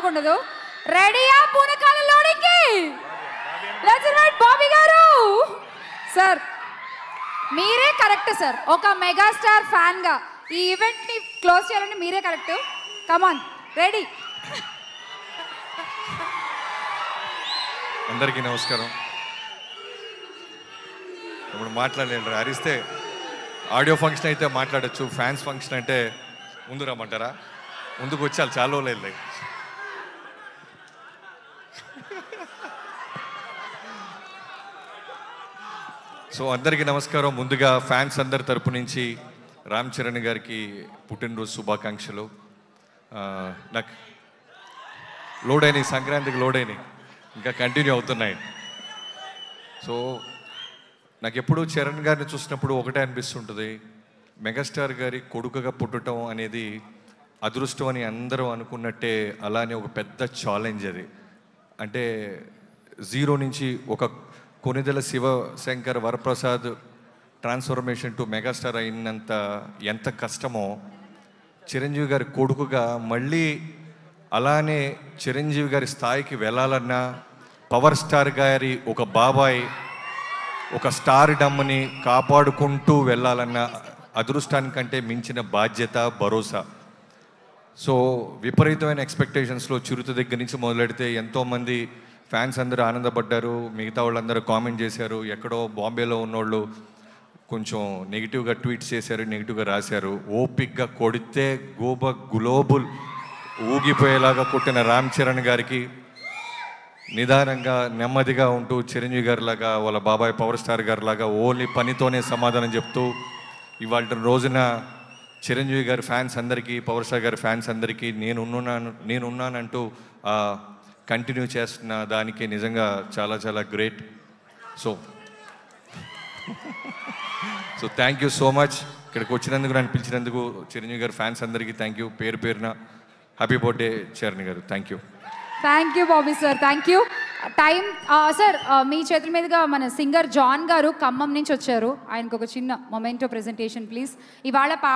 ఓపిక ఉండదు రెడీయా పూనకాల లోడింగ్కి లెట్స్ ఇన్వైట్ బాబీ గారు సార్ మీరే కరెక్ట్ సార్ ఒక మెగాస్టార్ ఫ్యాన్ గా ఈ ఈవెంట్ ని క్లోజ్ చేయాలని మీరే కరెక్ట్ కమాన్ రెడీ అందరికీ నమస్కారం ఇప్పుడు మాట్లాడలేండి అరిస్తే ఆడియో ఫంక్షన్ అయితే మాట్లాడొచ్చు ఫ్యాన్స్ ఫంక్షన్ అంటే ముందు రమ్మంటారా ముందుకు వచ్చాలి చాలా రోజులు వెళ్ళాయి సో అందరికీ నమస్కారం ముందుగా ఫ్యాన్స్ అందరి తరపు నుంచి రామ్ చరణ్ గారికి పుట్టినరోజు శుభాకాంక్షలు ఆ, నాకు లోడ్ అయినాయి సంక్రాంతికి లోడ్ అయినాయి ఇంకా కంటిన్యూ అవుతున్నాయి సో నాకు ఎప్పుడూ చరణ్ గారిని చూసినప్పుడు ఒకటే అనిపిస్తుంటుంది మెగాస్టార్ గారి కొడుకుగా పుట్టడం అనేది అదృష్టం అని అందరూ అనుకున్నట్టే అలానే ఒక పెద్ద ఛాలెంజ్ అది అంటే జీరో నుంచి ఒక Konidela Sivashankar Varaprasad transformation to megastar అయినంత ఎంత కష్టమో చిరంజీవి గారి కొడుకుగా మళ్ళీ అలానే చిరంజీవి గారి స్థాయికి వెళ్ళాలన్నా పవర్ స్టార్ గారి ఒక బాబాయ్ ఒక స్టార్ డమ్ని కాపాడుకుంటూ వెళ్ళాలన్న అదృష్టానికంటే మించిన బాధ్యత భరోసా సో విపరీతమైన ఎక్స్పెక్టేషన్స్లో చిరుత దగ్గర నుంచి మొదలెడితే ఎంతోమంది ఫ్యాన్స్ అందరూ ఆనందపడ్డారు మిగతా వాళ్ళందరూ కామెంట్ చేశారు ఎక్కడో బాంబేలో ఉన్నోళ్ళు కొంచెం నెగిటివ్గా ట్వీట్స్ చేశారు నెగిటివ్గా రాశారు ఓపిక్గా కొడితే గోబ గ్లోబుల్ ఊగిపోయేలాగా కొట్టిన రామ్ చరణ్ గారికి నిదానంగా నెమ్మదిగా ఉంటూ చిరంజీవి గారిలాగా వాళ్ళ బాబాయ్ పవర్ స్టార్ గారిలాగా ఓన్లీ పనితోనే సమాధానం చెప్తూ ఇవాళ రోజున చిరంజీవి గారి ఫ్యాన్స్ అందరికీ పవర్ స్టార్ గారి ఫ్యాన్స్ అందరికీ నేనున్నాను నేనున్నానంటూ కంటిన్యూ చేస్తున్న దానికి నిజంగా చాలా చాలా great so so thank you so much ఇక్కడికి వచ్చినందుకు నన్ను పిలిచినందుకు చిరంజీవి గారి ఫ్యాన్స్ అందరికీ థ్యాంక్ యూ పేరు పేరున హ్యాపీ బర్త్డే చరణ్ గారు thank you thank you Bobby sir thank you time sir మీ చేతుల మీదుగా మన సింగర్ జాన్ గారు ఖమ్మం నుంచి వచ్చారు ఆయనకు ఒక చిన్న మొమెంటో ప్రెజెంటేషన్ ప్లీజ్ ఇవాళ పా